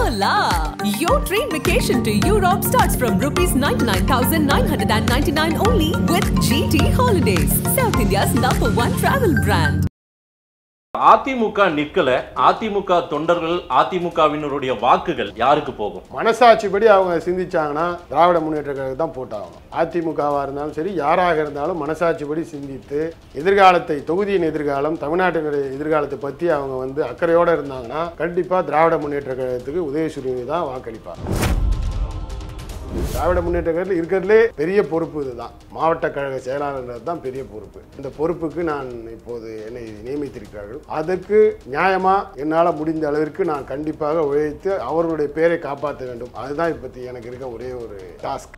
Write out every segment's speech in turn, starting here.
la! Your train vacation to Europe starts from rupees 99,999 only with GT Holidays, South India's number one travel brand. AIADMK நிக்கல அதிமுக தொண்டர்கள் அதிமுகவினருடைய வாக்குகள் யாருக்கு போகும் மனசாட்சிப்படி அவங்க சிந்திச்சாங்கன்னா திராவிட முன்னேற்ற கழகம் தான் போட்டாகணும் அதிமுகவாக இருந்தாலும் சரி யாராக இருந்தாலும் மனசாட்சிப்படி சிந்தித்து எதிர்காலத்தை தொகுதியின் எதிர்காலம் தமிழ்நாட்டினுடைய எதிர்காலத்தை பற்றி அவங்க வந்து அக்கறையோடு இருந்தாங்கன்னா கண்டிப்பாக திராவிட முன்னேற்ற கழகத்துக்கு உதயசூரியனை தான் வாக்களிப்பாங்க திராவிட முன்னேற்ற கழகத்தில் இருக்கிறதுலே பெரிய பொறுப்பு இதுதான் மாவட்ட கழக செயலாளர்ன்றது தான் பெரிய பொறுப்பு இந்த பொறுப்புக்கு நான் இப்போது என்னை நியமித்திருக்கிறார்கள் அதற்கு நியாயமா என்னால் முடிந்த அளவிற்கு நான் கண்டிப்பாக உழைத்து அவர்களுடைய பேரை காப்பாற்ற வேண்டும் அதுதான் இப்பத்தி எனக்கு இருக்க ஒரே ஒரு டாஸ்க்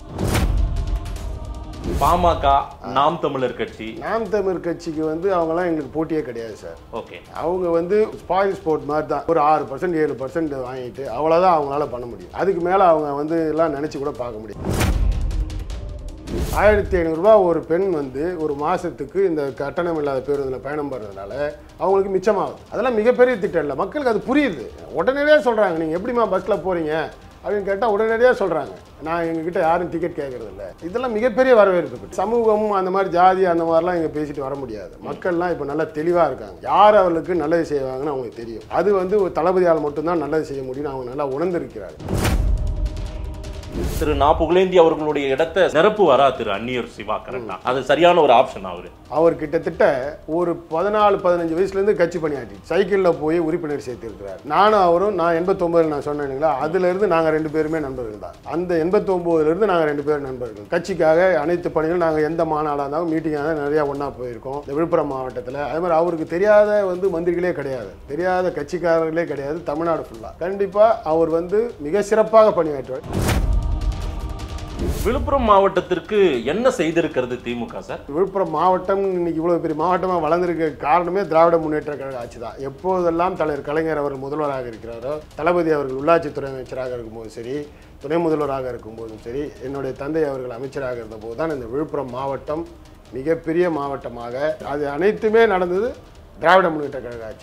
பாமக நாம் தமிழர் கட்சி நாம் தமிழ் கட்சிக்கு வந்து அவங்களாம் எங்களுக்கு போட்டியே கிடையாது சார் ஓகே அவங்க வந்து ஸ்பாயில் ஸ்போர்ட் மாதிரி தான் ஒரு ஆறு பர்சன்ட் ஏழு பர்சன்ட் வாங்கிட்டு அவ்வளோதான் அவங்களால பண்ண முடியும் அதுக்கு மேலே அவங்க வந்து எல்லாம் நினச்சி கூட பார்க்க முடியும் ஆயிரத்தி ஐநூறுரூவா ஒரு பெண் வந்து ஒரு மாதத்துக்கு இந்த கட்டணம் இல்லாத பேருந்தில் பயணம் பண்ணுறதுனால அவங்களுக்கு மிச்சமாகுது அதெல்லாம் மிகப்பெரிய திட்டம் இல்லை மக்களுக்கு அது புரியுது உடனடியாக சொல்கிறாங்க நீங்கள் எப்படிம்மா பஸ்ஸில் போகிறீங்க அப்படின்னு கேட்டால் உடனடியாக சொல்கிறாங்க நான் எங்ககிட்ட யாரும் டிக்கெட் கேட்கறது இல்லை இதெல்லாம் மிகப்பெரிய வரவேற்பு சமூகம் அந்த மாதிரி ஜாதி அந்த மாதிரிலாம் இங்கே பேசிட்டு வர முடியாது மக்கள்லாம் இப்போ நல்லா தெளிவாக இருக்காங்க யார் அவர்களுக்கு நல்லது செய்வாங்கன்னு அவங்களுக்கு தெரியும் அது வந்து ஒரு தளபதியால் மட்டும்தான் நல்லது செய்ய முடியும்னு அவங்க நல்லா உணர்ந்திருக்கிறார்கள் திரு நா புகழேந்தி அவர்களுடைய இடத்தை நிரப்பு வரா திரு அந்நியர் சிவா கரெக்டா அது சரியான ஒரு ஆப்ஷன் அவரு அவர் கிட்டத்தட்ட ஒரு பதினாலு பதினஞ்சு வயசுலேருந்து கட்சி பணியாற்றி சைக்கிளில் போய் உறுப்பினர் சேர்த்திருக்கிறார் நானும் அவரும் நான் எண்பத்தொம்பதில் நான் சொன்னேன் இல்லைங்களா அதுலேருந்து நாங்கள் ரெண்டு பேருமே நண்பர்கள் தான் அந்த எண்பத்தொம்போதுலேருந்து நாங்கள் ரெண்டு பேரும் நண்பர்கள் கட்சிக்காக அனைத்து பணிகளும் நாங்கள் எந்த மாநாடாக இருந்தாலும் மீட்டிங்காக நிறையா ஒன்றா போயிருக்கோம் இந்த விழுப்புரம் மாவட்டத்தில் அதே மாதிரி அவருக்கு தெரியாத வந்து மந்திரிகளே கிடையாது தெரியாத கட்சிக்காரர்களே கிடையாது தமிழ்நாடு ஃபுல்லாக கண்டிப்பாக அவர் வந்து மிக சிறப்பாக பணியாற்றுவார் விழுப்புரம் மாவட்டத்திற்கு என்ன செய்திருக்கிறது திமுக சார் விழுப்புரம் மாவட்டம் இன்னைக்கு இவ்வளவு பெரிய மாவட்டமாக வளர்ந்திருக்க காரணமே திராவிட முன்னேற்ற கழக ஆட்சி தான் எப்போதெல்லாம் தலைவர் கலைஞர் அவர்கள் முதல்வராக இருக்கிறாரோ தளபதி அவர்கள் உள்ளாட்சித்துறை அமைச்சராக இருக்கும்போது சரி துணை முதல்வராக இருக்கும்போதும் சரி என்னுடைய தந்தை அவர்கள் அமைச்சராக இருந்தபோது தான் இந்த விழுப்புரம் மாவட்டம் மிகப்பெரிய மாவட்டமாக அது அனைத்துமே நடந்தது திராவிட முன்னேற்ற கழக ஆட்சி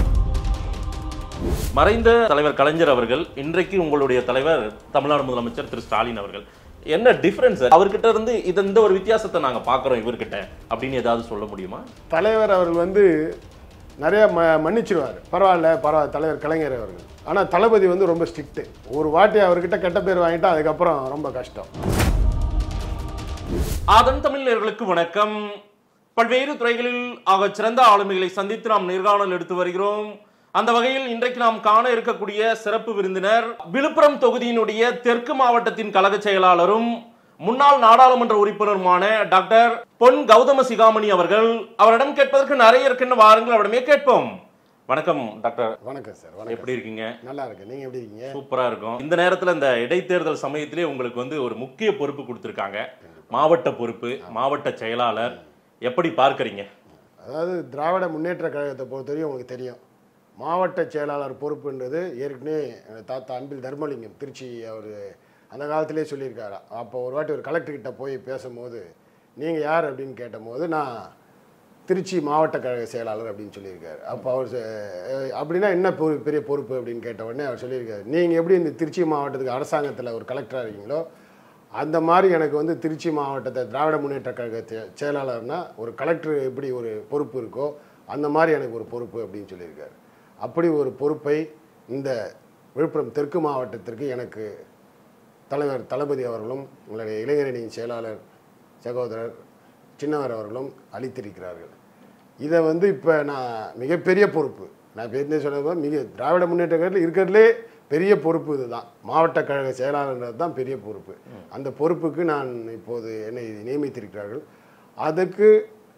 மறைந்த தலைவர் கலைஞர் அவர்கள் இன்றைக்கு உங்களுடைய தலைவர் தமிழ்நாடு முதலமைச்சர் திரு ஸ்டாலின் அவர்கள் என்ன டிஃபரன்ஸ் அவர்கிட்ட இருந்து இது இந்த ஒரு வித்தியாசத்தை நாங்க பாக்குறோம் இவர்கிட்ட அப்படின்னு ஏதாவது சொல்ல முடியுமா தலைவர் அவர்கள் வந்து நிறைய ம மன்னிச்சிருவார் பரவாயில்ல பரவாயில்ல தலைவர் கலைஞர் அவர்கள் ஆனால் தளபதி வந்து ரொம்ப ஸ்ட்ரிக்ட்டு ஒரு வாட்டி அவர்கிட்ட கெட்ட பேர் வாங்கிட்டா அதுக்கப்புறம் ரொம்ப கஷ்டம் அதன் தமிழர்களுக்கு வணக்கம் பல்வேறு துறைகளில் ஆக சிறந்த ஆளுமைகளை சந்தித்து நாம் நேர்காணல் எடுத்து வருகிறோம் அந்த வகையில் இன்றைக்கு நாம் காண இருக்கக்கூடிய சிறப்பு விருந்தினர் விழுப்புரம் தொகுதியினுடைய தெற்கு மாவட்டத்தின் கழக செயலாளரும் முன்னாள் நாடாளுமன்ற உறுப்பினருமான டாக்டர் பொன் கௌதம சிகாமணி அவர்கள் அவரிடம் கேட்பதற்கு நிறைய இருக்கின்ற வாருங்கள் அவரிடமே கேட்போம் வணக்கம் டாக்டர் வணக்கம் சார் வணக்கம் எப்படி இருக்கீங்க நல்லா இருக்கு நீங்க எப்படி இருக்கீங்க சூப்பரா இருக்கும் இந்த நேரத்துல இந்த இடைத்தேர்தல் சமயத்திலே உங்களுக்கு வந்து ஒரு முக்கிய பொறுப்பு கொடுத்திருக்காங்க மாவட்ட பொறுப்பு மாவட்ட செயலாளர் எப்படி பார்க்கறீங்க அதாவது திராவிட முன்னேற்ற கழகத்தை பொறுத்தவரையும் உங்களுக்கு தெரியும் மாவட்ட செயலாளர் பொறுப்புன்றது ஏற்கனவே எங்க தாத்தா அன்பில் தர்மலிங்கம் திருச்சி அவர் அந்த காலத்திலே சொல்லியிருக்காரு அப்போ ஒரு வாட்டி ஒரு கலெக்டர்கிட்ட போய் பேசும்போது நீங்கள் யார் அப்படின்னு கேட்டபோது நான் திருச்சி மாவட்ட கழக செயலாளர் அப்படின்னு சொல்லியிருக்காரு அப்போ அவர் சொ- அஹ் அப்படின்னா என்ன பொறு- பெரிய பொறுப்பு அப்படின்னு கேட்ட உடனே அவர் சொல்லியிருக்காரு நீங்கள் எப்படி இந்த திருச்சி மாவட்டத்துக்கு அரசாங்கத்தில் ஒரு கலெக்டராக இருக்கீங்களோ அந்த மாதிரி எனக்கு வந்து திருச்சி மாவட்டத்தை திராவிட முன்னேற்ற கழக செ- செயலாளர்னா ஒரு கலெக்டர் எப்படி ஒரு பொறுப்பு இருக்கோ அந்த மாதிரி எனக்கு ஒரு பொறுப்பு அப்படின்னு சொல்லியிருக்காரு அப்படி ஒரு பொறுப்பை இந்த விழுப்புரம் தெற்கு மாவட்டத்திற்கு எனக்கு தலைவர் தளபதி அவர்களும் உங்களுடைய இளைஞரணியின் செயலாளர் சகோதரர் சின்னவர் அவர்களும் அளித்திருக்கிறார்கள் இதை வந்து இப்போ நான் மிகப்பெரிய பொறுப்பு நான் பேருந்து சொன்னது மிக திராவிட முன்னேற்ற கழகத்தில் இருக்கிறதுலே பெரிய பொறுப்பு இதுதான் மாவட்ட கழக செயலாளர்ன்றது தான் பெரிய பொறுப்பு அந்த பொறுப்புக்கு நான் இப்போது என்னை நியமித்திருக்கிறார்கள் அதுக்கு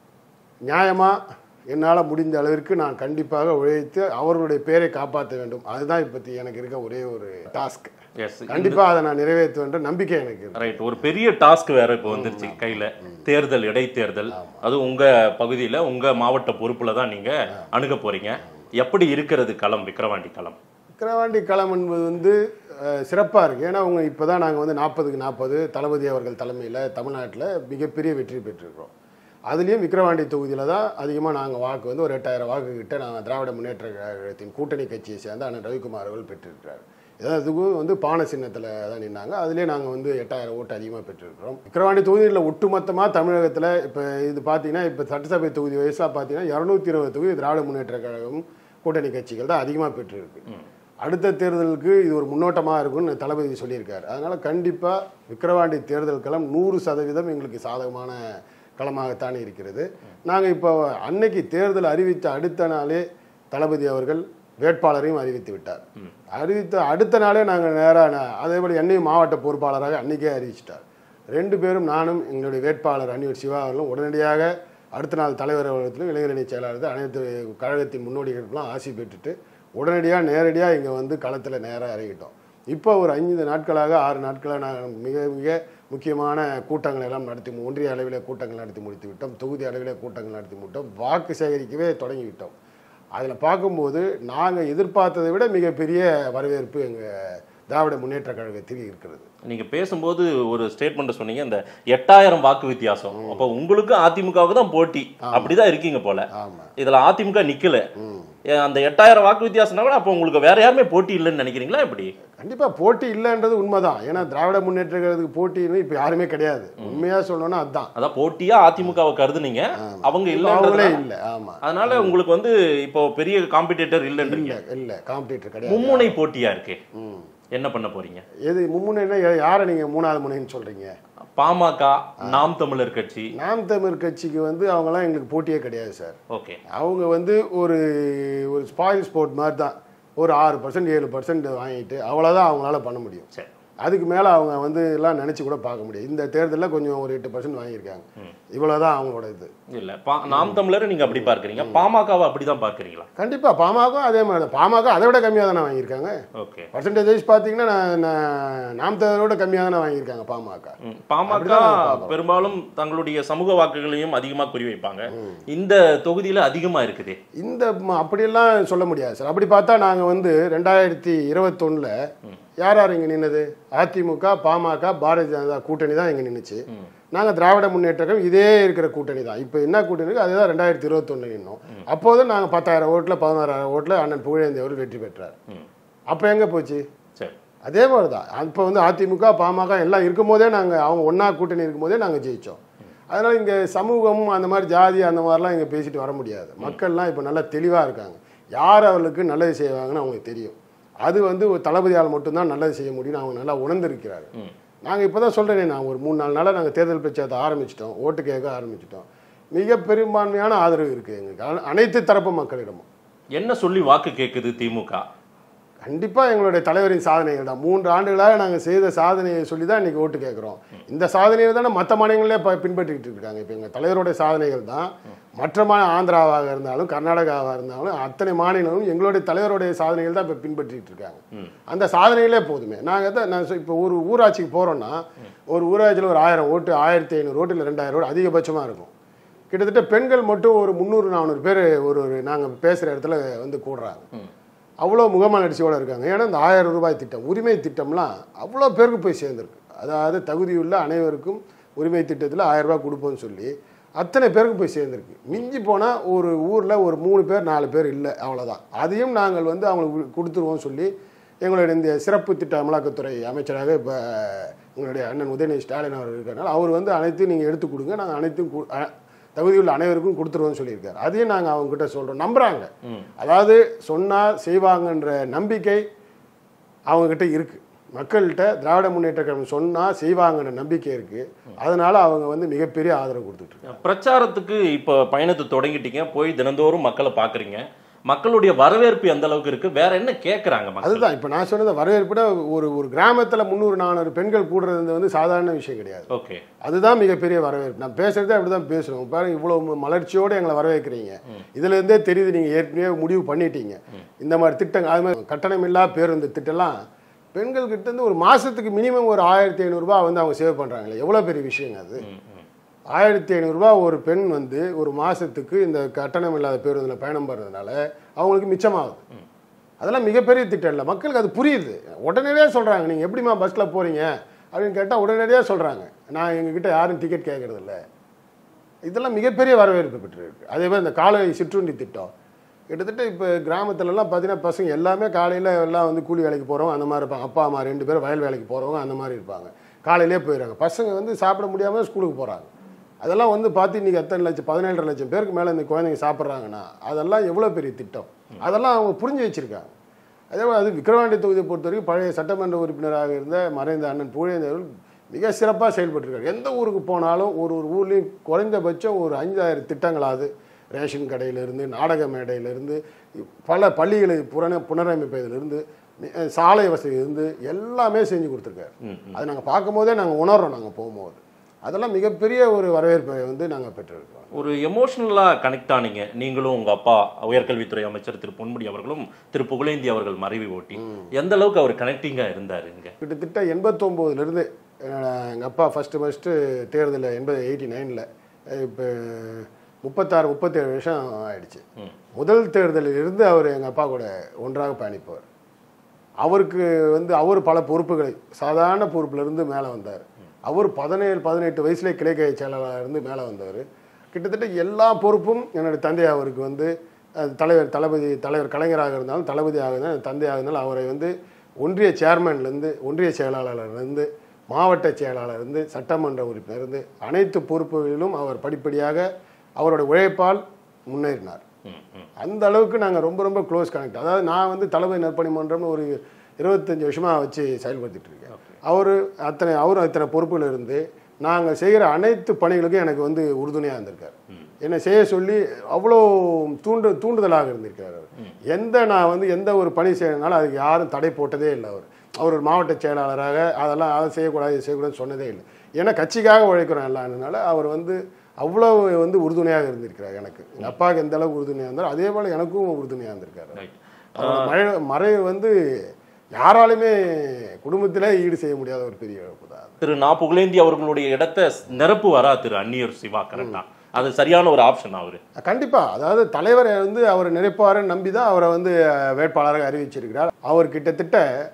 நியாயமாக என்னால் முடிந்த அளவிற்கு நான் கண்டிப்பாக உழைத்து அவர்களுடைய பேரை காப்பாற்ற வேண்டும் அதுதான் இப்போத்தி எனக்கு இருக்க ஒரே ஒரு டாஸ்க் எஸ் கண்டிப்பாக அதை நான் நிறைவேற்றுவேன்ற நம்பிக்கை எனக்கு இருக்கு. ரைட் ஒரு பெரிய டாஸ்க் வேற இப்போ வந்துருச்சு கையில தேர்தல் இடைத்தேர்தல் அது உங்க பகுதியில உங்க மாவட்ட பொறுப்புல தான் நீங்க அணுக போறீங்க எப்படி இருக்கிறது களம் விக்கிரவாண்டி களம் விக்கிரவாண்டி களம் என்பது வந்து சிறப்பாக இருக்குது ஏன்னா அவங்க இப்போ தான் நாங்கள் வந்து நாற்பதுக்கு நாற்பது தளபதி அவர்கள் தலைமையில் தமிழ்நாட்டில் மிகப்பெரிய வெற்றி பெற்றிருக்கிறோம் அதுலேயும் விக்கிரவாண்டி தொகுதியில் தான் அதிகமாக நாங்கள் வாக்கு வந்து ஒரு எட்டாயிரம் வாக்கு கிட்ட நாங்கள் திராவிட முன்னேற்ற கழகத்தின் கூட்டணி கட்சியை சேர்ந்த அண்ணன் ரவிக்குமார் அவர்கள் பெற்றிருக்கிறார் அதுக்கும் வந்து பானை சின்னத்தில் தான் நின்னாங்க அதுலேயே நாங்கள் வந்து எட்டாயிரம் ஓட்டு அதிகமாக பெற்றிருக்கிறோம் விக்கிரவாண்டி தொகுதியில் ஒட்டுமொத்தமாக தமிழகத்தில் இப்போ இது பார்த்தீங்கன்னா இப்போ சட்டசபை தொகுதி வயசாக பார்த்தீங்கன்னா இரநூத்தி இருபது தொகுதி திராவிட முன்னேற்ற கழகம் கூட்டணி கட்சிகள் தான் அதிகமாக பெற்றிருக்கு அடுத்த தேர்தலுக்கு இது ஒரு முன்னோட்டமாக இருக்கும்னு தளபதி சொல்லியிருக்காரு அதனால் கண்டிப்பாக விக்கிரவாண்டி தேர்தல் களம் நூறு சதவீதம் எங்களுக்கு சாதகமான களமாகத்தான் இருக்கிறது நாங்கள் இப்போ அன்னைக்கு தேர்தல் அறிவித்த அடுத்த நாளே தளபதி அவர்கள் வேட்பாளரையும் அறிவித்து விட்டார் அறிவித்த அடுத்த நாளே நாங்கள் நேராக அதேபடி என்னையும் மாவட்ட பொறுப்பாளராக அன்னைக்கே அறிவிச்சிட்டார் ரெண்டு பேரும் நானும் எங்களுடைய வேட்பாளர் அன்னியூர் சிவா அவர்களும் உடனடியாக அடுத்த நாள் தலைவர் அலுவலகத்திலும் இளைஞரணி செயலாளர் அனைத்து கழகத்தின் முன்னோடிகளுக்கெல்லாம் ஆசி பெற்றுட்டு உடனடியாக நேரடியாக இங்கே வந்து களத்தில் நேராக இறங்கிட்டோம் இப்போ ஒரு ஐந்து நாட்களாக ஆறு நாட்களாக நாங்கள் மிக மிக முக்கியமான கூட்டங்கள் எல்லாம் நடத்தி மு- ஒன்றிய அளவில் கூட்டங்கள் நடத்தி முடித்து விட்டோம் தொகுதி அளவில் கூட்டங்கள் நடத்தி விட்டோம் வாக்கு சேகரிக்கவே தொடங்கி விட்டோம் அதில் பார்க்கும்போது நாங்கள் எதிர்பார்த்ததை விட மிகப்பெரிய வரவேற்பு எங்கள் திராவிட முன்னேற்ற கழகத்தில் இருக்கிறது நீங்க பேசும்போது ஒரு ஸ்டேட்மெண்ட் சொன்னீங்க இந்த எட்டாயிரம் வாக்கு வித்தியாசம் அப்போ உங்களுக்கு அதிமுகவுக்கு தான் போட்டி அப்படிதான் இருக்கீங்க போல ஆமாம் இதுல அதிமுக நிக்கல ஏன் அந்த எட்டாயிரம் வாக்கு வித்தியாசம்னா கூட அப்போ உங்களுக்கு வேற யாருமே போட்டி இல்லைன்னு நினைக்கிறீங்களா எப்படி கண்டிப்பாக போட்டி இல்லைன்றது உண்மைதான் ஏன்னா திராவிட முன்னேற்ற கழகத்துக்கு போட்டின்னு இப்போ யாருமே கிடையாது உண்மையாக சொல்லணும்னா அதுதான் அதான் போட்டியா அதிமுகவை கருதுனீங்க அவங்க இப்ப அவங்களே இல்ல இல்லை ஆமாம் அதனால உங்களுக்கு வந்து இப்போ பெரிய காம்படிட்டர் இல்லைன்றீங்க இல்லை இல்லை காம்படிட்டர் கிடையாது மும்முனை போட்டியா இருக்கு ம். என்ன பண்ண போறீங்க எது மும்முனைன்னா யா- யாரை நீங்கள் மூணாவது முனைன்னு சொல்கிறீங்க பாமக நாம் தமிழர் கட்சி நாம் தமிழ் கட்சிக்கு வந்து அவங்கெல்லாம் எங்களுக்கு போட்டியே கிடையாது சார் ஓகே அவங்க வந்து ஒரு ஒரு ஸ்பாயில் ஸ்போர்ட் மாதிரி தான் ஒரு ஆறு பர்சன்ட் ஏழு பர்சன்ட் வாங்கிட்டு அவ்வளோதான் அவங்களால பண்ண முடியும் சரி அதுக்கு மேலே அவங்க வந்து எல்லாம் நினச்சி கூட பார்க்க முடியாது இந்த தேர்தலில் கொஞ்சம் ஒரு எட்டு பர்சன்ட் வாங்கியிருக்காங்க இவ்வளோதான் அவங்களோட இது இல்ல பா- நாம் தமிழரை நீங்க அப்படி பார்க்கறீங்க பாமகவை அப்படிதான் பார்க்கறீங்களா கண்டிப்பாக பாமக அதே மாதிரி தான் பாமக அதை விட கம்மியாக தானே வாங்கியிருக்காங்க ஓகே பர்சன்டேஜ் வைஸ் பார்த்தீங்கன்னா நான் நான் நாம் தமிழரோட கம்மியாக தானே வாங்கியிருக்காங்க பாமக ம். பாமக அப்படிதான் நாங்க பார்க்கறோம். பெரும்பாலும் தங்களுடைய சமூக வாக்குகளையும் அதிகமா குறிவைப்பாங்க இந்த தொகுதியில அதிகமா இருக்குது இந்த ம- அப்படியெல்லாம் சொல்ல முடியாது சார் அப்படி பார்த்தா நாங்கள் வந்து ரெண்டாயிரத்தி இருபத்தொன்னில் யார் யார் இங்கே நின்னது அதிமுக பாமக பாரதிய ஜனதா கூட்டணி தான் இங்கே நின்றுச்சு நாங்கள் திராவிட முன்னேற்றம் இதே இருக்கிற கூட்டணி தான் இப்போ என்ன கூட்டணி இருக்கு அதுதான் ரெண்டாயிரத்தி இருபத்தொன்னு நின்னோம் அப்போது நாங்கள் பத்தாயிரம் ஓட்டில் பதினாறாயிரம் ஓட்டில் அண்ணன் புகழேந்தி அவர்கள் வெற்றி பெற்றார் அப்போ எங்கே போச்சு சரி அதே மாதிரி தான் இப்போ வந்து அதிமுக பாமக எல்லாம் இருக்கும்போதே நாங்கள் அவங்க ஒன்றா கூட்டணி இருக்கும்போதே நாங்கள் ஜெயித்தோம் அதனால் இங்கே சமூகம் அந்த மாதிரி ஜாதி அந்த மாதிரிலாம் இங்கே பேசிட்டு வர முடியாது மக்கள்லாம் இப்போ நல்லா தெளிவாக இருக்காங்க யார் அவர்களுக்கு நல்லது செய்வாங்கன்னு அவங்களுக்கு தெரியும் அது வந்து ஒரு தளபதியால் மட்டும்தான் நல்லது செய்ய முடியும்னு அவங்க நல்லா உணர்ந்திருக்கிறாங்க நாங்கள் இப்போ தான் சொல்கிறேனே நான் ஒரு மூணு நாலு நாளாக நாங்கள் தேர்தல் பிரச்சாரத்தை ஆரம்பிச்சிட்டோம் ஓட்டு கேட்க ஆரம்பிச்சிட்டோம் மிக பெரும்பான்மையான ஆதரவு இருக்குது எங்களுக்கு அன- அனைத்து தரப்பு மக்களிடமும் என்ன சொல்லி வாக்கு கேக்குது திமுக கண்டிப்பாக எங்களுடைய தலைவரின் சாதனைகள் தான் மூன்று ஆண்டுகளாக நாங்கள் செய்த சாதனையை சொல்லி தான் இன்றைக்கி ஓட்டு கேட்குறோம் இந்த சாதனையை தானே மற்ற மாநிலங்களே ப பின்பற்றிக்கிட்டு இருக்காங்க இப்போ எங்கள் தலைவருடைய சாதனைகள் தான் மற்ற மா ஆந்திராவாக இருந்தாலும் கர்நாடகாவாக இருந்தாலும் அத்தனை மாநிலங்களும் எங்களுடைய தலைவருடைய சாதனைகள் தான் இப்போ பின்பற்றிட்டு இருக்காங்க அந்த சாதனைகளே போதுமே நாங்கள் தான் நான் இப்போ ஒரு ஊராட்சிக்கு போகிறோன்னா ஒரு ஊராட்சியில் ஒரு ஆயிரம் ஓட்டு ஆயிரத்தி ஐநூறு ஓட்டு இல்லை ரெண்டாயிரம் ஓட்டு அதிகபட்சமாக இருக்கும் கிட்டத்தட்ட பெண்கள் மட்டும் ஒரு முந்நூறு நானூறு பேர் ஒரு ஒரு நாங்கள் பேசுகிற இடத்துல வந்து கூடுறாங்க அவ்வளோ முகமலர்ச்சியோடு இருக்காங்க ஏன்னா இந்த ஆயிரம் ரூபாய் திட்டம் உரிமை திட்டம்லாம் அவ்வளோ பேருக்கு போய் சேர்ந்துருக்கு அதாவது தகுதியுள்ள அனைவருக்கும் உரிமை திட்டத்தில் ஆயிரம் ரூபாய் கொடுப்போம்னு சொல்லி அத்தனை பேருக்கு போய் சேர்ந்துருக்கு மிஞ்சி போனால் ஒரு ஊரில் ஒரு மூணு பேர் நாலு பேர் இல்லை அவ்வளோதான் அதையும் நாங்கள் வந்து அவங்களுக்கு கொடுத்துருவோம் சொல்லி எங்களுடைய இந்த சிறப்பு திட்ட அமலாக்கத்துறை அமைச்சராக இப்போ எங்களுடைய அண்ணன் உதயநிதி ஸ்டாலின் அவர் இருக்கிறனால அவர் வந்து அனைத்தையும் நீங்கள் எடுத்து கொடுங்க நாங்கள் அனைத்தும் கு- அ- தகுதியுள்ள அனைவருக்கும் கொடுத்துருவோம்னு சொல்லியிருக்காரு அதையும் நாங்கள் அவங்ககிட்ட சொல்கிறோம் நம்புகிறாங்க அதாவது சொன்னால் செய்வாங்கன்ற நம்பிக்கை அவங்கக்கிட்ட இருக்குது மக்கள்கிட்ட திராவிட முன்னேற்ற கழகம் சொன்னால் செய்வாங்கன்ற நம்பிக்கை இருக்குது அதனால அவங்க வந்து மிகப்பெரிய ஆதரவு கொடுத்துட்டு இருக்காங்க. பிரச்சாரத்துக்கு இப்போ பயணத்தை தொடங்கிட்டீங்க போய் தினந்தோறும் மக்களை பாக்குறீங்க மக்களுடைய வரவேற்பு எந்த அளவுக்கு இருக்கு வேற என்ன கேக்குறாங்க மக்கள் அதுதான் இப்போ நான் சொன்னது வரவேற்புட ஒரு ஒரு கிராமத்தில் முந்நூறு நானூறு பெண்கள் கூடுறது வந்து சாதாரண விஷயம் கிடையாது ஓகே அதுதான் மிகப்பெரிய வரவேற்பு நான் பேசுறதே அப்படி தான் பேசுகிறோம் பாருங்க இவ்வளோ மலர்ச்சியோடு எங்களை வரவேற்கிறீங்க இதுலேருந்தே தெரியுது நீங்கள் ஏற்கனவே முடிவு பண்ணிட்டீங்க இந்த மாதிரி திட்டங்கள் அது மாதிரி கட்டணமில்லா பேருந்து திட்டம்லாம் பெண்கள் கிட்ட இருந்து ஒரு மாதத்துக்கு மினிமம் ஒரு ஆயிரத்தி ஐநூறுரூபா வந்து அவங்க சேவ் பண்ணுறாங்களே எவ்வளோ பெரிய விஷயங்க அது ஆயிரத்தி ஐநூறுரூபா ஒரு பெண் வந்து ஒரு மாதத்துக்கு இந்த கட்டணம் இல்லாத பேருந்தில் பயணம் பண்ணுறதுனால அவங்களுக்கு மிச்சமாகுது அதெல்லாம் மிகப்பெரிய திட்டம் இல்லை மக்களுக்கு அது புரியுது உடனடியாக சொல்கிறாங்க நீங்கள் எப்படிம்மா பஸ்ஸில் போகிறீங்க அப்படின்னு கேட்டால் உடனடியாக சொல்கிறாங்க நான் எங்ககிட்ட யாரும் டிக்கெட் கேட்கறது இல்ல இதெல்லாம் மிகப்பெரிய வரவேற்பு பெற்றிருக்கு அதே மாதிரி இந்த காலை சிற்றுண்டி திட்டம் கிட்டத்தட்ட இப்போ கிராமத்துலலாம் பார்த்தீங்கன்னா பசங்க எல்லாமே காலையில் எல்லாம் வந்து கூலி வேலைக்கு போகிறவங்க அந்த மாதிரி இருப்பாங்க அப்பா அம்மா ரெண்டு பேரும் வயல் வேலைக்கு போகிறவங்க அந்த மாதிரி இருப்பாங்க காலையிலே போயிடுறாங்க பசங்க வந்து சாப்பிட முடியாமல் ஸ்கூலுக்கு போகிறாங்க அதெல்லாம் வந்து பார்த்து இன்றைக்கி எத்தனை லட்சம் பதினேழரை லட்சம் பேருக்கு மேலே இந்த குழந்தைங்க சாப்பிட்றாங்கன்னா அதெல்லாம் எவ்வளோ பெரிய திட்டம் அதெல்லாம் அவங்க புரிஞ்சு வச்சுருக்காங்க அதே போல் அது விக்கிரவாண்டி தொகுதியை பொறுத்த வரைக்கும் பழைய சட்டமன்ற உறுப்பினராக இருந்த மறைந்த அண்ணன் புகழேந்தர்கள் மிக சிறப்பாக செயல்பட்டிருக்காரு எந்த ஊருக்கு போனாலும் ஒரு ஒரு ஊர்லேயும் குறைந்தபட்சம் ஒரு அஞ்சாயிரம் திட்டங்களாவது ரேஷன் கடையிலிருந்து நாடக மேடையிலிருந்து பல பள்ளிகளை புன புனரமைப்பதிலிருந்து அஹ், சாலை வசதியிலிருந்து எல்லாமே செஞ்சு கொடுத்துருக்காரு அதை நாங்கள் பார்க்கும்போதே நாங்கள் உணர்றோம் நாங்கள் போகும்போது அதெல்லாம் மிகப்பெரிய ஒரு வரவேற்பை வந்து நாங்கள் பெற்றிருக்கோம் ஒரு எமோஷனலா கனெக்ட் ஆனீங்க நீங்களும் உங்க அப்பா உயர்கல்வித்துறை அமைச்சர் திரு பொன்முடி அவர்களும் திரு புகழேந்தி அவர்கள் மறைவை ஓட்டி எந்த அளவுக்கு அவர் கனெக்டிங்கா இருந்தாருங்க கிட்டத்தட்ட எண்பத்தொம்போதுலேருந்து எங்கள் அப்பா ஃபஸ்ட்டு ஃபஸ்ட்டு தேர்தலில் எண்பது எயிட்டி நைனில் இப்போ முப்பத்தாறு முப்பத்தேழு வருஷம் ஆயிடுச்சு முதல் தேர்தலில் இருந்து அவர் எங்கள் அப்பா கூட ஒன்றாக பயணிப்பவர் அவருக்கு வந்து அவர் பல பொறுப்புகளை சாதாரண பொறுப்புல இருந்து மேலே வந்தார் அவர் பதினேழு பதினெட்டு வயசுலேயே கிளைக்கை செயலாளராக இருந்து மேலே வந்தவர் கிட்டத்தட்ட எல்லா பொறுப்பும் என்னுடைய தந்தை அவருக்கு வந்து அஹ், தலைவர் தளபதி தலைவர் கலைஞராக இருந்தாலும் தளபதியாக இருந்தாலும் தந்தையாக இருந்தாலும் அவரை வந்து ஒன்றிய சேர்மன்லேருந்து ஒன்றிய செயலாளர்லேருந்து மாவட்ட செயலாளர்லேருந்து சட்டமன்ற உறுப்பினர் இருந்து அனைத்து பொறுப்புகளிலும் அவர் படிப்படியாக அவருடைய உழைப்பால் முன்னேறினார் அந்த அளவுக்கு நாங்கள் ரொம்ப ரொம்ப க்ளோஸ் கனெக்ட் அதாவது நான் வந்து தளபதி நற்பணி மன்றம்னு ஒரு இருபத்தஞ்சி வருஷமாக வச்சு செயல்படுத்திட்டு இருக்கேன் அவர் அத்தனை அவரும் அத்தனை பொறுப்புகள் இருந்து நாங்கள் செய்கிற அனைத்து பணிகளுக்கும் எனக்கு வந்து உறுதுணையாக இருந்திருக்கார் என்னை செய்ய சொல்லி அவ்வளோ தூண்டு தூண்டுதலாக இருந்திருக்கார் அவர் எந்த நான் வந்து எந்த ஒரு பணி செய்யறதுனால அதுக்கு யாரும் தடை போட்டதே இல்லை அவர் அவர் ஒரு மாவட்ட செயலாளராக அதெல்லாம் அதை செய்யக்கூடாது இதை செய்யக்கூடாதுன்னு சொன்னதே இல்லை ஏன்னா கட்சிக்காக உழைக்கிறோம் எல்லாம்னால அவர் வந்து அவ்வளோ வந்து உறுதுணையாக இருந்திருக்கிறார் எனக்கு எங்கள் அப்பாவுக்கு எந்த அளவுக்கு உறுதுணையாக இருந்தாலும் அதே போல் எனக்கும் உறுதுணையாக இருந்திருக்காரு Right. அவரோட மறை மறைவு வந்து யாராலுமே குடும்பத்திலே ஈடு செய்ய முடியாத ஒரு பெரிய இழப்பு தான் அது. திரு நா புகழேந்தி அவர்களுடைய இடத்தை நிரப்பு வரா திரு அந்நியர் சிவா கரெக்டா அது சரியான ஒரு ஆப்ஷன் அவரு கண்டிப்பா அதாவது தலைவரை வந்து அவர் நினைப்பாருன்னு நம்பி தான் அவரை வந்து அஹ், வேட்பாளராக அறிவிச்சிருக்கிறார் அவர் கிட்டத்தட்ட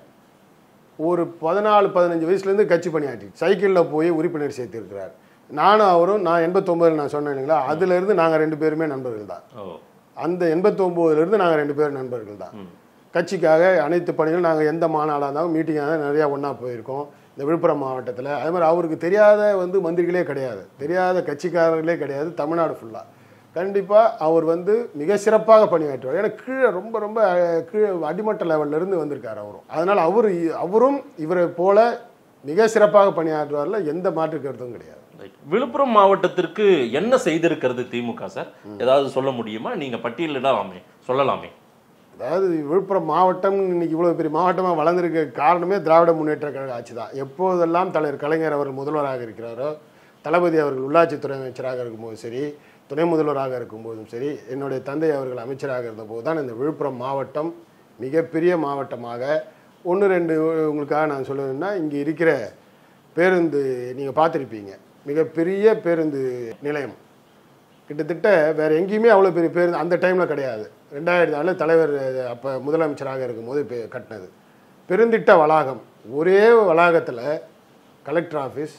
ஒரு பதினாலு பதினஞ்சு வயசுலேருந்து கட்சி பணியாற்றி சைக்கிளில் போய் உறுப்பினர் சேர்த்திருக்கிறார் நானும் அவரும் நான் எண்பத்தொம்பதில் நான் சொன்னேன் இல்லைங்களா அதுலேருந்து நாங்கள் ரெண்டு பேருமே நண்பர்கள் தான் ஓ அந்த எண்பத்தொம்போதுலேருந்து நாங்கள் ரெண்டு பேரும் நண்பர்கள் தான் கட்சிக்காக அனைத்து பணிகளும் நாங்கள் எந்த மாநாடாக இருந்தாலும் மீட்டிங்காக இருந்தாலும் நிறையா ஒன்றா போயிருக்கோம் இந்த விழுப்புரம் மாவட்டத்தில் அதே மாதிரி அவருக்கு தெரியாத வந்து மந்திரிகளே கிடையாது தெரியாத கட்சிக்காரர்களே கிடையாது தமிழ்நாடு ஃபுல்லாக கண்டிப்பாக அவர் வந்து மிக சிறப்பாக பணியாற்றுவார் ஏன்னா கீழே ரொம்ப ரொம்ப அஹ், கீழே அடிமட்ட லெவல்ல இருந்து வந்திருக்கார் அவரும் அதனால் அவர் அவரும் இவரை போல மிக சிறப்பாக பணியாற்றுவார்ல எந்த மாற்று கருத்தும் கிடையாது Right. விழுப்புரம் மாவட்டத்திற்கு என்ன செய்திருக்கிறது திமுக சார் ஏதாவது சொல்ல முடியுமா நீங்க பட்டியலிடலாமே சொல்லலாமே அதாவது விழுப்புரம் மாவட்டம் இன்னைக்கு இவ்வளோ பெரிய மாவட்டமாக வளர்ந்துருக்க காரணமே திராவிட முன்னேற்ற கழக ஆட்சி தான் எப்போதெல்லாம் தலைவர் கலைஞர் அவர்கள் முதல்வராக இருக்கிறாரோ தளபதி அவர்கள் உள்ளாட்சித்துறை அமைச்சராக இருக்கும்போது சரி துணை முதல்வராக இருக்கும்போதும் சரி என்னுடைய தந்தை அவர்கள் அமைச்சராக இருந்தபோது தான் இந்த விழுப்புரம் மாவட்டம் மிகப்பெரிய மாவட்டமாக ஒன்று ரெண்டு உங்களுக்காக நான் சொல்லுவேன்னா இங்கே இருக்கிற பேருந்து நீங்கள் பார்த்துருப்பீங்க மிகப்பெரிய பேருந்து நிலையம் கிட்டத்தட்ட வேற எங்கேயுமே அவ்வளோ பெரிய பேருந்து அந்த டைமில் கிடையாது ரெண்டாயிரத்தி நாலில் தலைவர் அப்போ முதலமைச்சராக இருக்கும்போது இப்போ கட்டினது பெருந்திட்ட வளாகம் ஒரே வளாகத்தில் collector office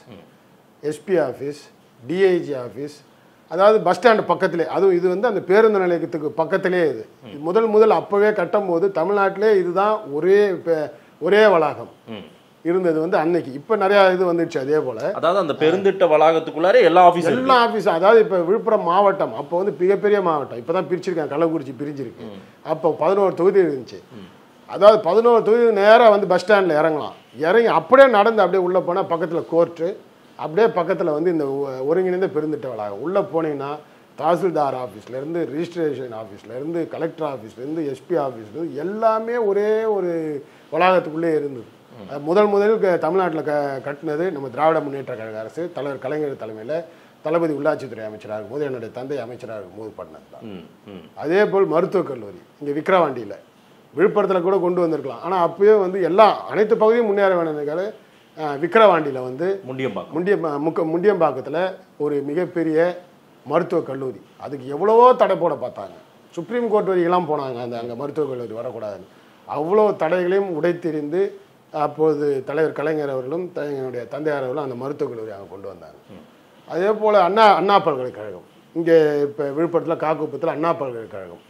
SP office DIG office அதாவது பஸ் ஸ்டாண்டு பக்கத்திலே அதுவும் இது வந்து அந்த பேருந்து நிலையத்துக்கு பக்கத்திலே இது இது முதல் முதல் அப்போவே கட்டும் போது தமிழ்நாட்டிலே இதுதான் ஒரே பே- ஒரே வளாகம் இருந்தது வந்து அன்னைக்கு இப்போ நிறையா இது வந்துடுச்சு அதே போல் அதாவது அந்த பெருந்திட்ட வளாகத்துக்குள்ளாரே எல்லா ஆபீஸும் எல்லா ஆஃபீஸும் அதாவது இப்போ விழுப்புரம் மாவட்டம் அப்போ வந்து மிகப்பெரிய மாவட்டம் இப்போ தான் பிரிச்சிருக்காங்க கள்ளக்குறிச்சி பிரிஞ்சிருக்கு அப்போ பதினோரு தொகுதி இருந்துச்சு அதாவது பதினோரு தொகுதி நேராக வந்து பஸ் ஸ்டாண்டில் இறங்கலாம் இறங்கி அப்படியே நடந்து அப்படியே உள்ளே போனால் பக்கத்தில் கோர்ட்டு அப்படியே பக்கத்தில் வந்து இந்த ஒ- ஒருங்கிணைந்த பெருந்திட்ட வளாகம் உள்ளே போனீங்கன்னா தாசில்தார் ஆஃபீஸ்லேருந்து ரிஜிஸ்ட்ரேஷன் ஆஃபீஸ்லேருந்து கலெக்டர் ஆஃபீஸ்லேருந்து எஸ்பி ஆஃபீஸ்லேருந்து எல்லாமே ஒரே ஒரு வளாகத்துக்குள்ளே இருந்தது அது முதல் முதலில் க- தமிழ்நாட்டில் க கட்டினது நம்ம திராவிட முன்னேற்ற கழக அரசு தலைவர் கலைஞர் தலைமையில் தளபதி உள்ளாட்சித்துறை அமைச்சராக இருக்கும்போது என்னுடைய தந்தை அமைச்சராக இருக்கும்போது பண்ணது தான் ம், ம். அதே போல் மருத்துவக் கல்லூரி இங்கே விக்கிரவாண்டியில் விழுப்புரத்தில் கூட கொண்டு வந்திருக்கலாம் ஆனால் அப்பயே வந்து எல்லா அனைத்து பகுதியும் முன்னேற வேணுங்கிறதுக்காக விக்கிரவாண்டியில் வந்து முண்டியம்பாக்கம் முண்டிய முக்க முண்டியம்பாக்கத்தில் ஒரு மிகப்பெரிய மருத்துவக் கல்லூரி அதுக்கு எவ்வளவோ தடை போட பார்த்தாங்க சுப்ரீம் கோர்ட் வரைக்கெல்லாம் போனாங்க அந்த அங்கே மருத்துவக் கல்லூரி வரக்கூடாதுன்னு அவ்வளோ தடைகளையும் உடைத்தெறிந்து அப்போது தலைவர் கலைஞர் அவர்களும் த- என்னுடைய தந்தையார் அவர்களும் அந்த மருத்துவக் கல்லூரி அங்கே கொண்டு வந்தாங்க அதே போல் அண்ணா அண்ணா பல்கலைக்கழகம் இங்கே இப்போ விழுப்புரத்தில் காக்குப்பத்தில் அண்ணா பல்கலைக்கழகம்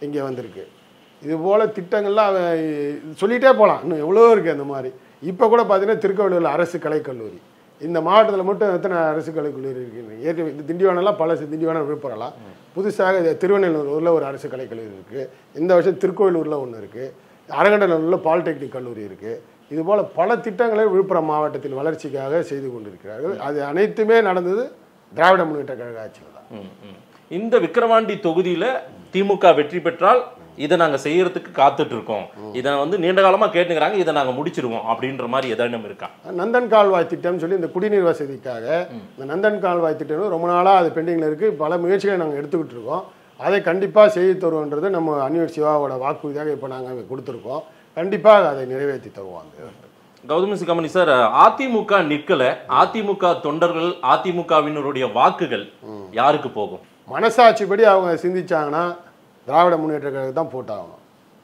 இங்கே வந்திருக்கு இது போல் திட்டங்கள்லாம் அவன் சொல்லிகிட்டே போகலாம் இன்னும் எவ்வளோ இருக்குது அந்த மாதிரி இப்போ கூட பார்த்தீங்கன்னா திருக்கோவிலூரில் அரசு கலைக்கல்லூரி இந்த மாவட்டத்தில் மட்டும் எத்தனை அரசு கலைக்கல்லூரி இருக்குது ஏற்கனவே இந்த திண்டிவனம்லாம் பல திண்டிவனம் விழுப்புரம்லாம் புதுசாக இது திருவண்ணூரில் ஒரு அரசு கலைக்கல்லூரி இருக்குது இந்த வருஷம் திருக்கோவிலூரில் ஒன்று இருக்குது அரங்கநல்லூரில் பாலிடெக்னிக் கல்லூரி இருக்குது இது போல் பல திட்டங்களை விழுப்புரம் மாவட்டத்தில் வளர்ச்சிக்காக செய்து கொண்டிருக்கிறார்கள் அது அனைத்துமே நடந்தது திராவிட முன்னேற்ற கழக ஆட்சியில் தான் ம், ம். இந்த விக்கிரவாண்டி தொகுதியில திமுக வெற்றி பெற்றால் இதை நாங்க செய்யறதுக்கு காத்துட்டு இருக்கோம் இதை வந்து நீண்ட காலமா கேட்டுக்கிறாங்க இதை நாங்க முடிச்சிருவோம் அப்படின்ற மாதிரி ஏதாவது இருக்கா நந்தன் கால்வாய் திட்டம் சொல்லி இந்த குடிநீர் வசதிக்காக இந்த நந்தன் கால்வாய் திட்டம் வந்து ரொம்ப நாளாக அது பெண்டிங்கில் இருக்குது பல முயற்சிகளை நாங்கள் எடுத்துக்கிட்டு இருக்கோம் அதை கண்டிப்பாக செய்து தருவோன்றது நம்ம அன்வர் சிவாவோட வாக்குறுதியாக இப்போ நாங்கள் கொடுத்துருக்கோம் கண்டிப்பாக அதை நிறைவேற்றி தருவோம் அந்த கௌதம சிகாமணி சார் அதிமுக நிற்கல அதிமுக தொண்டர்கள் அதிமுகவினருடைய வாக்குகள் யாருக்கு போகும் மனசாட்சிப்படி அவங்க சிந்திச்சாங்கன்னா திராவிட முன்னேற்ற கழகம் தான் போட்டாகணும்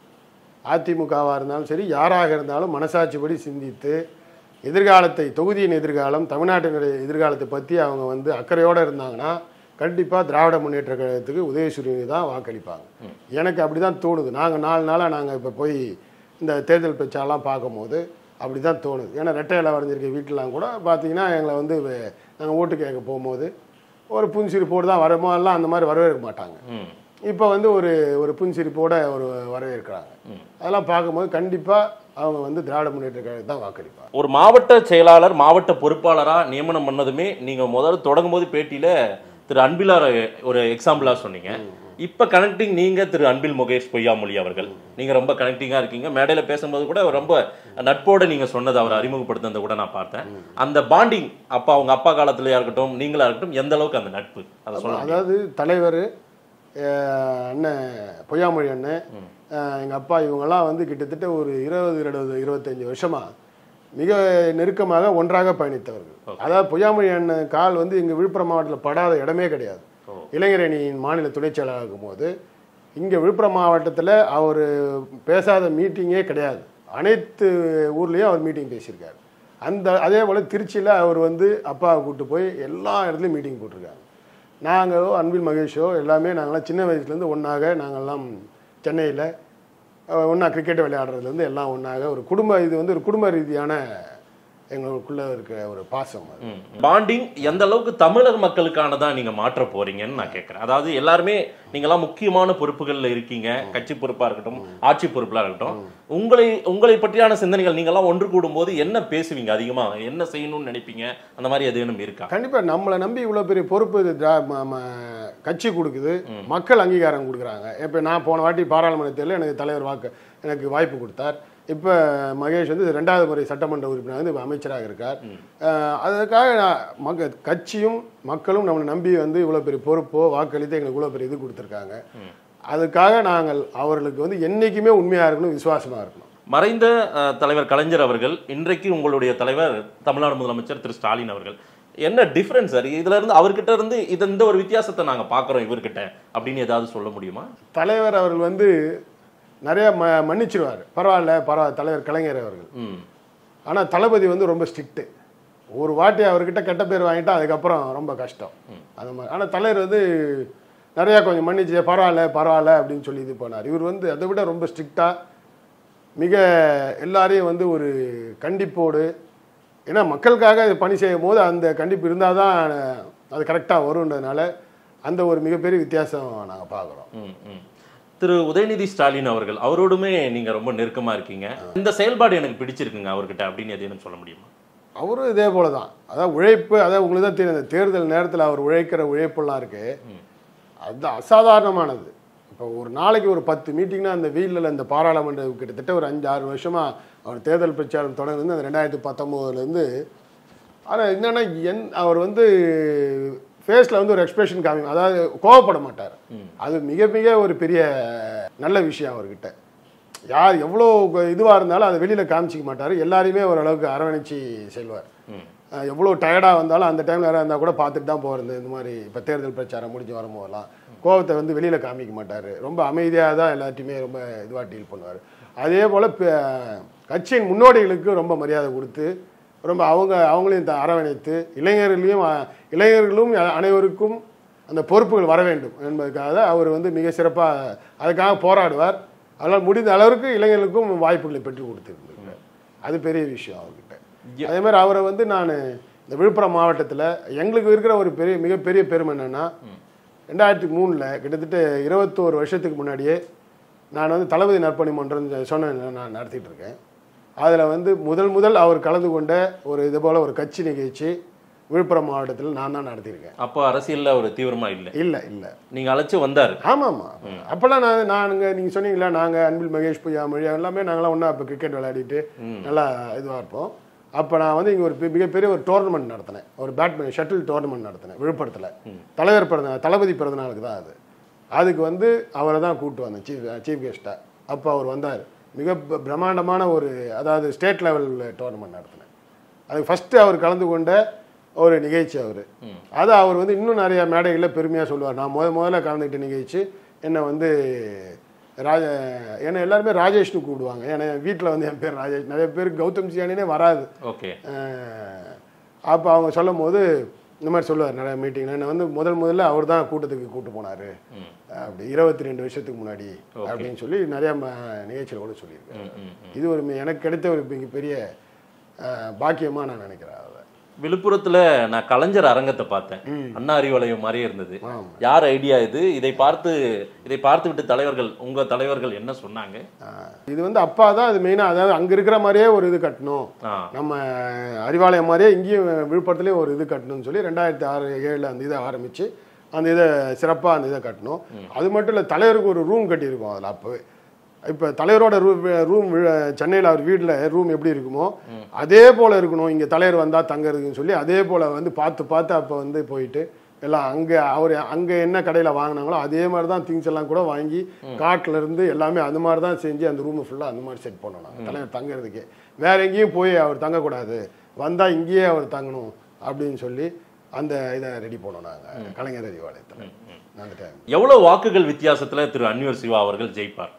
அதிமுகவாக இருந்தாலும் சரி யாராக இருந்தாலும் மனசாட்சிப்படி சிந்தித்து எதிர்காலத்தை தொகுதியின் எதிர்காலம் தமிழ்நாட்டினுடைய எதிர்காலத்தை பற்றி அவங்க வந்து அக்கறையோடு இருந்தாங்கன்னா கண்டிப்பாக திராவிட முன்னேற்ற கழகத்துக்கு உதயசூரியனை தான் வாக்களிப்பாங்க எனக்கு அப்படி தான் தோணுது நாங்கள் நாலு நாளாக நாங்கள் இப்போ போய் இந்த தேர்தல் பிரச்சாரம்லாம் பார்க்கும்போது அப்படி தான் தோணுது ஏன்னா ரெட்டையில வரைஞ்சிருக்க வீட்டிலாம் கூட பார்த்தீங்கன்னா எங்களை வந்து நாங்கள் ஓட்டு கேட்க போகும்போது ஒரு புன்சிரிப்போடு தான் வரமோதெல்லாம் அந்த மாதிரி வரவேற்க மாட்டாங்க ம். இப்போ வந்து ஒரு ஒரு புன்சிரிப்போட ஒரு வரவேற்கிறாங்க அதெல்லாம் பார்க்கும்போது கண்டிப்பாக அவங்க வந்து திராவிட முன்னேற்ற கழகம் தான் வாக்களிப்பாங்க ஒரு மாவட்ட செயலாளர் மாவட்ட பொறுப்பாளரா நியமனம் பண்ணதுமே நீங்க முதல்ல தொடங்கும் போது பேட்டியில திரு அன்பிலார் ஒரு எக்ஸாம்பிளா சொன்னீங்க இப்ப கனெக்டிங் நீங்க திரு அன்பில் முகேஷ் பொய்யாமொழி அவர்கள் நீங்க ரொம்ப கனெக்டிங்கா இருக்கீங்க மேடையில பேசும்போது கூட ரொம்ப நட்போட நீங்க சொன்னது அவர் அறிமுகப்படுத்தினதை கூட நான் பார்த்தேன் அந்த பாண்டிங் அப்பா அவங்க அப்பா காலத்துலயா இருக்கட்டும் நீங்களா இருக்கட்டும் எந்த அளவுக்கு அந்த நட்பு அதை சொல்ல அதாவது தலைவர் அஹ், அண்ணன் பொய்யாமொழி அண்ணன் எங்கள் அப்பா இவங்கெல்லாம் வந்து கிட்டத்தட்ட ஒரு இருபது இருபது இருபத்தஞ்சி வருஷமா மிக நெருக்கமாக ஒன்றாக பயணித்தவர்கள் அதாவது பொய்யாமொழி அண்ணன் கால் வந்து எங்கள் விழுப்புரம் மாவட்டத்தில் படாத இடமே கிடையாது இளைஞரணியின் மாநில துணைச் செயலாளர் இருக்கும்போது இங்கே விழுப்புரம் மாவட்டத்தில் அவர் பேசாத மீட்டிங்கே கிடையாது அனைத்து ஊர்லேயும் அவர் மீட்டிங் பேசியிருக்காரு அந்த அதே போல் திருச்சியில் அவர் வந்து அப்பாவை கூப்பிட்டு போய் எல்லா இடத்துலையும் மீட்டிங் போட்டிருக்காங்க நாங்களோ அன்பில் மகேஷோ எல்லாமே நாங்களாம் சின்ன வயசுலேருந்து ஒன்றாக நாங்கள்லாம் சென்னையில் ஒன்றா கிரிக்கெட் விளையாடுறதுலேருந்து எல்லாம் ஒன்றாக ஒரு குடும்ப இது வந்து ஒரு குடும்ப ரீதியான எங்களுக்குள்ள இருக்கிற ஒரு பாசம் அது பாண்டிங் எந்த அளவுக்கு தமிழக மக்களுக்கானதா நீங்க மாற்ற போறீங்கன்னு நான் கேட்கறேன் அதாவது எல்லாருமே நீங்களாம் முக்கியமான பொறுப்புகள்ல இருக்கீங்க கட்சி பொறுப்பா இருக்கட்டும் ஆட்சி பொறுப்பா இருக்கட்டும் உங்களை உங்களை பற்றியான சிந்தனைகள் நீங்கெல்லாம் ஒன்று கூடும்போது என்ன பேசுவீங்க அதிகமா என்ன செய்யணும்னு நினைப்பீங்க அந்த மாதிரி எதுவும் இருக்கா கண்டிப்பாக நம்மளை நம்பி இவ்வளோ பெரிய பொறுப்பு இது திரா- ம- ம- கட்சி கொடுக்குது மக்கள் அங்கீகாரம் கொடுக்குறாங்க இப்போ நான் போன வாட்டி பாராளுமன்ற தேர்தலில் எனக்கு தலைவர் வாக்கு எனக்கு வாய்ப்பு கொடுத்தார் இப்போ மகேஷ் வந்து ரெண்டாவது முறை சட்டமன்ற உறுப்பினர் வந்து இப்ப அமைச்சராக இருக்கார் அஹ் அதுக்காக நான் மக்க கட்சியும் மக்களும் நம்மளை நம்பி வந்து இவ்வளோ பெரிய பொறுப்போ வாக்களித்து எங்களுக்கு இவ்வளோ பெரிய இது கொடுத்துருக்காங்க அதுக்காக நாங்கள் அவர்களுக்கு வந்து என்றைக்குமே உண்மையாக இருக்கணும் விசுவாசமாக இருக்கணும் மறைந்த அஹ், தலைவர் கலைஞர் அவர்கள் இன்றைக்கு உங்களுடைய தலைவர் தமிழ்நாடு முதலமைச்சர் திரு ஸ்டாலின் அவர்கள் என்ன டிஃபரன்ஸ் சார் இதுல இருந்து அவர்கிட்ட இருந்து இது இந்த ஒரு வித்தியாசத்தை நாங்க பாக்குறோம் இவர்கிட்ட அப்படின்னு ஏதாவது சொல்ல முடியுமா தலைவர் அவர்கள் வந்து நிறைய ம மன்னிச்சிருவார் பரவாயில்ல பரவாயில்ல தலைவர் கலைஞர் அவர்கள் ம் ஆனால் தளபதி வந்து ரொம்ப ஸ்ட்ரிக்ட்டு ஒரு வாட்டி அவர்கிட்ட கெட்ட பேர் வாங்கிட்டா அதுக்கப்புறம் ரொம்ப கஷ்டம் அந்த மாதிரி ஆனால் தலைவர் வந்து நிறையா கொஞ்சம் மன்னிச்சு பரவாயில்ல பரவாயில்ல அப்படின்னு சொல்லி இது பண்ணார் இவர் வந்து அதை விட ரொம்ப ஸ்ட்ரிக்டாக மிக எல்லாரையும் வந்து ஒரு கண்டிப்போடு ஏன்னா மக்களுக்காக இது பணி செய்யும் போது அந்த கண்டிப்பு இருந்தால் தான் அது கரெக்டாக வருன்றதுனால அந்த ஒரு மிகப்பெரிய வித்தியாசம் நாங்கள் பார்க்குறோம் ம், ம். திரு உதயநிதி ஸ்டாலின் அவர்கள் அவரோடுமே நீங்க ரொம்ப நெருக்கமா இருக்கீங்க இந்த செயல்பாடு எனக்கு பிடிச்சிருக்குங்க அவர்கிட்ட அப்படின்னு எதையும் சொல்ல முடியுமா அவரும் இதே போல தான் அதாவது உழைப்பு அதாவது உங்களுக்கு தான் தெரியும் இந்த தேர்தல் நேரத்தில் அவர் உழைக்கிற உழைப்பெல்லாம் இருக்கு அது அசாதாரணமானது இப்போ ஒரு நாளைக்கு ஒரு பத்து மீட்டிங்னா அந்த வீலில் இந்த பாராளுமன்ற கிட்டத்தட்ட ஒரு அஞ்சு ஆறு வருஷமா அவர் தேர்தல் பிரச்சாரம் தொடங்குது அந்த ரெண்டாயிரத்தி பத்தொம்போதுலேருந்து ஆனால் என்னன்னா என் அவர் வந்து ஃபேஸில் வந்து ஒரு எக்ஸ்பிரஷன் காமி அதாவது கோவப்பட மாட்டார் அது மிக மிக ஒரு பெரிய நல்ல விஷயம் அவர்கிட்ட யார் எவ்வளோ இதுவாக இருந்தாலும் அதை வெளியில் காமிச்சிக்க மாட்டார் எல்லாரையுமே ஓரளவுக்கு அரவணைச்சு செல்வார் அஹ் எவ்வளோ டயர்டாக வந்தாலும் அந்த டைமில் யாராக இருந்தால் கூட பார்த்துட்டு தான் போகிறது இந்த மாதிரி இப்போ தேர்தல் பிரச்சாரம் முடிஞ்சு வரும்போதெல்லாம் கோவத்தை வந்து வெளியில் காமிக்க மாட்டார் ரொம்ப அமைதியாக தான் எல்லாத்தையுமே ரொம்ப இதுவாக டீல் பண்ணுவார் அதே போல் கட்சியின் முன்னோடிகளுக்கு ரொம்ப மரியாதை கொடுத்து ரொம்ப அவங்க அவங்களையும் த- அரவணைத்து இளைஞர்களையும் அஹ், இளைஞர்களும் அனைவருக்கும் அந்த பொறுப்புகள் வர வேண்டும் என்பதற்காக அவர் வந்து மிக சிறப்பாக அதுக்காக போராடுவார் அதனால் முடிந்த அளவுக்கு இளைஞர்களுக்கும் வாய்ப்புகளை பெற்றுக் கொடுத்துருந்தார் அது பெரிய விஷயம் அவர்கிட்ட அதே மாதிரி அவரை வந்து நான் இந்த விழுப்புரம் மாவட்டத்தில் எங்களுக்கு இருக்கிற ஒரு பெரிய மிகப்பெரிய பெருமை என்னன்னா ரெண்டாயிரத்தி மூணில் கிட்டத்தட்ட இருபத்தோரு வருஷத்துக்கு முன்னாடியே நான் வந்து தளபதி நற்பணி மன்றம் சொன்ன நான் நடத்திட்டு இருக்கேன் அதில் வந்து முதல் முதல் அவர் கலந்து கொண்ட ஒரு இது போல் ஒரு கட்சி நிகழ்ச்சி விழுப்புரம் மாவட்டத்தில் நான் தான் நடத்தியிருக்கேன் அப்போ அரசியல்ல ஒரு தீவிரமா இல்லை இல்லை இல்லை நீங்க அழைச்சு வந்தாரு ஆமாம் ஆமாம் அப்போல்லாம் நான் நாங்கள் நீங்கள் சொன்னீங்களா நாங்கள் அன்பில் மகேஷ் புயா மொழி எல்லாமே நாங்களாம் ஒன்றா இப்போ கிரிக்கெட் விளையாடிட்டு நல்லா இதுவாக இருப்போம் அப்போ நான் வந்து இங்கே ஒரு பெ- மிகப்பெரிய ஒரு டோர்னமெண்ட் நடத்தினேன் ஒரு பேட்மிண்டன் ஷட்டில் டோர்னமெண்ட் நடத்தினேன் விழுப்புரத்தில் தலைவர் பிறந்த தளபதி பிறந்த நாளுக்கு தான் அது அதுக்கு வந்து அவரை தான் கூப்பிட்டு வந்தேன் சீஃப் சீஃப் கெஸ்ட்டாக அப்போ அவர் வந்தார் மிக ப- பிரம்மாண்டமான ஒரு அதாவது ஸ்டேட் லெவல் டோர்னமெண்ட் நடத்தினேன் அதுக்கு ஃபஸ்ட்டு அவர் கலந்து கொண்ட ஒரு நிகழ்ச்சி அவர் அது அவர் வந்து இன்னும் நிறைய மேடைகளில் பெருமையாக சொல்லுவார் நான் முத முதல்ல கலந்துக்கிட்ட நிகழ்ச்சி என்னை வந்து ராஜ என்னை எல்லாருமே ராஜேஷ்னு கூப்பிடுவாங்க ஏன்னா வீட்டில் வந்து என் பேர் ராஜேஷ் நிறைய பேருக்கு கௌதம் சியானினே வராது ஓகே அப்போ அவங்க சொல்லும் போது இந்த மாதிரி சொல்லுவார் நிறைய மீட்டிங் என்னை வந்து முதல் முதல்ல அவர் தான் கூட்டத்துக்கு கூட்டு போனார் அப்படி இருபத்தி ரெண்டு வருஷத்துக்கு முன்னாடி அப்படின்னு சொல்லி நிறைய ம- நிகழ்ச்சியில் கூட சொல்லியிருக்காரு இது ஒரு மி- எனக்கு கிடைத்த ஒரு மிகப்பெரிய அஹ், பாக்கியமா நான் நினைக்கிறேன் அதை விழுப்புரத்துல நான் கலைஞர் அரங்கத்தை பார்த்தேன் அண்ணா அறிவாலயம் மாதிரியே இருந்தது யார் ஐடியா இது இதை பார்த்து இதை பார்த்து விட்டு தலைவர்கள் உங்க தலைவர்கள் என்ன சொன்னாங்க அஹ், இது வந்து அப்பா தான் அது மெயினாக அதாவது அங்கே இருக்கிற மாதிரியே ஒரு இது கட்டணும் ஆ நம்ம அறிவாலயம் மாதிரியே இங்கேயும் விழுப்புரத்துலேயும் ஒரு இது கட்டணும்னு சொல்லி ரெண்டாயிரத்தி ஆறு ஏழில் அந்த இதை ஆரம்பித்து அந்த இதை சிறப்பாக அந்த இதை கட்டணும் அது மட்டும் இல்லை தலைவருக்கு ஒரு ரூம் கட்டியிருக்கோம் அதில் அப்போ இப்போ தலைவரோட ரூ ரூம் சென்னையில் அவர் வீட்டில் ரூம் எப்படி இருக்குமோ அதே போல் இருக்கணும் இங்கே தலைவர் வந்தால் தங்கறதுன்னு சொல்லி அதே போல் வந்து பார்த்து பார்த்து அப்போ வந்து போயிட்டு எல்லாம் அங்கே அவர் அங்கே என்ன கடையில் வாங்கினாங்களோ அதே மாதிரி தான் திங்ஸ் எல்லாம் கூட வாங்கி காட்டுல இருந்து எல்லாமே அந்த மாதிரி தான் செஞ்சு அந்த ரூமை ஃபுல்லாக அந்த மாதிரி செட் பண்ணோம் நாங்கள் தலைவர் தங்குறதுக்கே வேற எங்கேயும் போய் அவர் தங்கக்கூடாது வந்தால் இங்கேயே அவர் தங்கணும் அப்படின்னு சொல்லி அந்த இதை ரெடி பண்ணோம் நாங்கள் கலைஞர் அறிவாலயத்தில் அந்த டைம் எவ்வளவு வாக்குகள் வித்தியாசத்துல திரு அன்வர் சிவா அவர்கள் ஜெயிப்பார்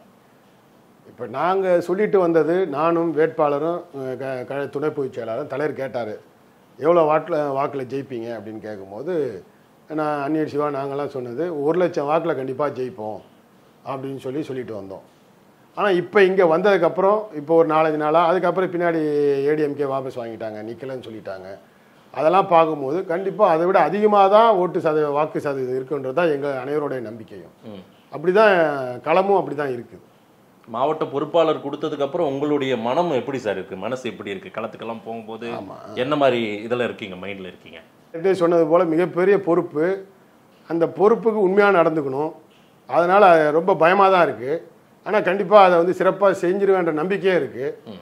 இப்போ நாங்கள் சொல்லிட்டு வந்தது நானும் வேட்பாளரும் அஹ், க க துணை பொதுச் செயலாளரும் தலைவர் கேட்டார் எவ்வளோ வாட்டில் வாக்கில் ஜெயிப்பீங்க அப்படின்னு கேட்கும்போது நான் அந்நியர் சிவா நாங்களாம் சொன்னது ஒரு லட்சம் வாக்கில் கண்டிப்பாக ஜெயிப்போம் அப்படின்னு சொல்லி சொல்லிட்டு வந்தோம் ஆனால் இப்போ இங்கே வந்ததுக்கப்புறம் இப்போ ஒரு நாலஞ்சு நாளாக அதுக்கப்புறம் பின்னாடி ஏடிஎம்கே வாபஸ் வாங்கிட்டாங்க நிற்கலன்னு சொல்லிட்டாங்க அதெல்லாம் பார்க்கும்போது கண்டிப்பாக அதை விட அதிகமாக தான் ஓட்டு சதவீத வாக்கு சதவீதம் இருக்குன்றது தான் எங்கள் அனைவருடைய நம்பிக்கையும் அப்படி தான் களமும் அப்படி தான் இருக்குது மாவட்ட பொறுப்பாளர் கொடுத்ததுக்கு அப்புறம் உங்களுடைய மனம் எப்படி சார் இருக்கு மனசு எப்படி இருக்கு களத்துக்கெல்லாம் போகும்போது என்ன மாதிரி இதுல இருக்கீங்க மைண்ட்ல இருக்கீங்க ஏற்கனவே சொன்னது போல் மிகப்பெரிய பொறுப்பு அந்த பொறுப்புக்கு உண்மையாக நடந்துக்கணும் அதனால் ரொம்ப பயமாக தான் இருக்குது ஆனால் கண்டிப்பாக அதை வந்து சிறப்பாக செஞ்சிருவேன்ற நம்பிக்கையே இருக்குது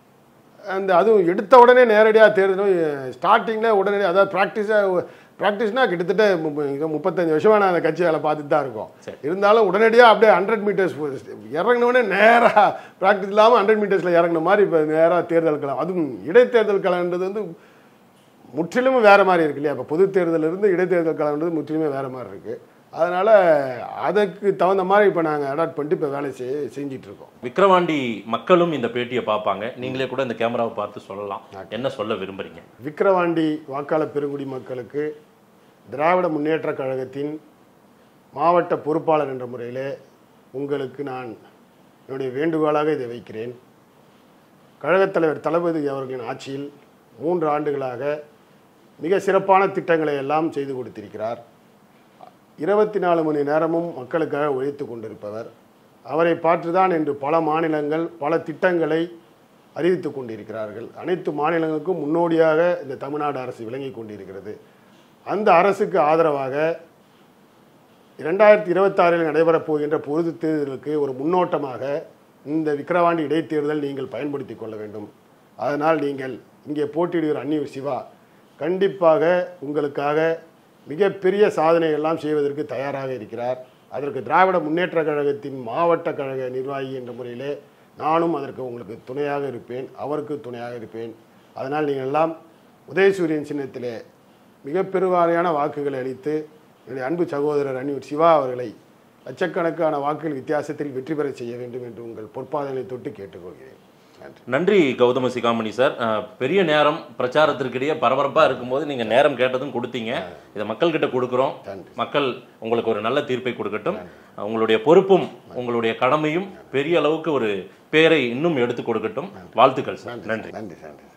அந்த அதுவும் எடுத்த உடனே நேரடியாக தேர்தலும் ஸ்டார்டிங்கில் உடனே அதாவது ப்ராக்டிஸாக ப்ராக்டிஸ்னால் கிட்டத்தட்ட முப்ப- இங்க முப்பத்தஞ்சு வருஷமாக நான் அந்த கட்சி வேலை பார்த்துட்டு தான் இருக்கோம் இருந்தாலும் உடனடியாக அப்படியே ஹண்ட்ரட் மீட்டர்ஸ் இறங்கினோடனே நேராக ப்ராக்டிஸ் இல்லாமல் ஹண்ட்ரட் மீட்டர்ஸில் இறங்கின மாதிரி இப்போ நேராக தேர்தல் களம் அதுவும் இடைத்தேர்தல் களம்ன்றது வந்து முற்றிலும் வேற மாதிரி இருக்கு இல்லையா இப்போ பொது தேர்தல் இருந்து இடைத்தேர்தல் கலன்றது முற்றிலுமே வேற மாதிரி இருக்கு அதனால அதுக்கு தகுந்த மாதிரி இப்போ நாங்கள் அடாப்ட் பண்ணிட்டு இப்போ வேலை செய் செஞ்சிட்டு இருக்கோம் விக்கிரவாண்டி மக்களும் இந்த பேட்டியை பார்ப்பாங்க நீங்களே கூட இந்த கேமராவை பார்த்து சொல்லலாம் என்ன சொல்ல விரும்புறீங்க விக்கிரவாண்டி வாக்காளர் பெருங்குடி மக்களுக்கு திராவிட முன்னேற்றக் கழகத்தின் மாவட்ட பொறுப்பாளர் என்ற முறையிலே உங்களுக்கு நான் என்னுடைய வேண்டுகோளாக இதை வைக்கிறேன் கழகத் தலைவர் தளபதி அவர்களின் ஆட்சியில் மூன்று ஆண்டுகளாக மிக சிறப்பான திட்டங்களை எல்லாம் செய்து கொடுத்திருக்கிறார் இருபத்தி நாலு மணி நேரமும் மக்களுக்காக உழைத்து கொண்டிருப்பவர் அவரை பார்த்துதான் இன்று பல மாநிலங்கள் பல திட்டங்களை அறிவித்து கொண்டிருக்கிறார்கள் அனைத்து மாநிலங்களுக்கும் முன்னோடியாக இந்த தமிழ்நாடு அரசு விளங்கி கொண்டிருக்கிறது அந்த அரசுக்கு ஆதரவாக இரண்டாயிரத்தி இருபத்தாறில் நடைபெறப் போகின்ற பொது தேர்தலுக்கு ஒரு முன்னோட்டமாக இந்த விக்கிரவாண்டி இடைத்தேர்தல் நீங்கள் பயன்படுத்திக் கொள்ள வேண்டும் அதனால் நீங்கள் இங்கே போட்டியிடுகிற அந்நியூர் சிவா கண்டிப்பாக உங்களுக்காக மிகப்பெரிய சாதனை எல்லாம் செய்வதற்கு தயாராக இருக்கிறார் அதற்கு திராவிட முன்னேற்ற கழகத்தின் மாவட்ட கழக நிர்வாகி என்ற முறையிலே நானும் அதற்கு உங்களுக்கு துணையாக இருப்பேன் அவருக்கு துணையாக இருப்பேன் அதனால் நீங்கள் எல்லாம் உதயசூரியன் சின்னத்திலே மிக பெருவாரியான வாக்குகளை அளித்து என்னுடைய அன்பு சகோதரர் அன்னியூர் சிவா அவர்களை லட்சக்கணக்கான வாக்குகள் வித்தியாசத்தில் வெற்றி பெற செய்ய வேண்டும் என்று உங்கள் பொற்பாதங்களை தொட்டு கேட்டுக்கொள்கிறேன் நன்றி கௌதம சிகாமணி சார் அஹ், பெரிய நேரம் பிரச்சாரத்திற்கிடையே பரபரப்பா இருக்கும்போது நீங்க நேரம் கேட்டதும் கொடுத்தீங்க இதை மக்கள்கிட்ட கொடுக்குறோம் மக்கள் உங்களுக்கு ஒரு நல்ல தீர்ப்பை கொடுக்கட்டும் உங்களுடைய பொறுப்பும் உங்களுடைய கடமையும் பெரிய அளவுக்கு ஒரு பேரை இன்னும் எடுத்து கொடுக்கட்டும் வாழ்த்துக்கள் சார் நன்றி நன்றி நன்றி